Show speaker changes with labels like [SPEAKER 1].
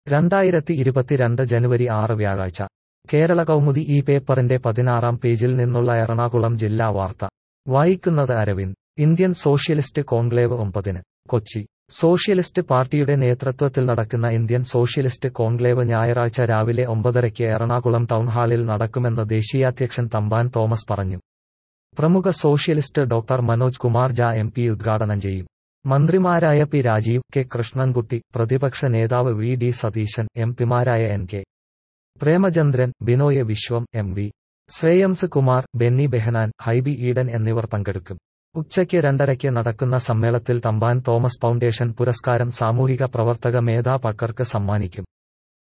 [SPEAKER 1] രണ്ടായിരത്തി ഇരുപത്തിരണ്ട് ജനുവരി ആറ് വ്യാഴാഴ്ച കേരള കൗമുദി ഈ പേപ്പറിന്റെ പതിനാറാം പേജിൽ നിന്നുള്ള എറണാകുളം ജില്ലാ വാർത്ത വായിക്കുന്നത് അരവിന്ദ് ഇന്ത്യൻ സോഷ്യലിസ്റ്റ് കോൺക്ലേവ് ഒമ്പതിന് കൊച്ചി സോഷ്യലിസ്റ്റ് പാർട്ടിയുടെ നേതൃത്വത്തിൽ നടക്കുന്ന ഇന്ത്യൻ സോഷ്യലിസ്റ്റ് കോൺക്ലേവ് ഞായറാഴ്ച രാവിലെ ഒമ്പതരയ്ക്ക് എറണാകുളം ടൗൺഹാളിൽ നടക്കുമെന്ന് ദേശീയാധ്യക്ഷൻ തമ്പാൻ തോമസ് പറഞ്ഞു പ്രമുഖ സോഷ്യലിസ്റ്റ് ഡോക്ടർ മനോജ് കുമാർ ജ എം പി ഉദ്ഘാടനം ചെയ്യും മന്ത്രിമാരായ പി രാജീവ് കെ കൃഷ്ണൻകുട്ടി പ്രതിപക്ഷ നേതാവ് വി ഡി സതീശൻ എം പിമാരായ N K Premachandran Binoy Viswam M V Shreyams Kumar Benny Behanan Hibi Eden എന്നിവർ പങ്കെടുക്കും ഉച്ചയ്ക്ക് രണ്ടരയ്ക്ക് നടക്കുന്ന സമ്മേളനത്തിൽ തമ്പാൻ തോമസ് ഫൗണ്ടേഷൻ പുരസ്കാരം സാമൂഹിക പ്രവർത്തക മേധാ പക്കർക്ക് സമ്മാനിക്കും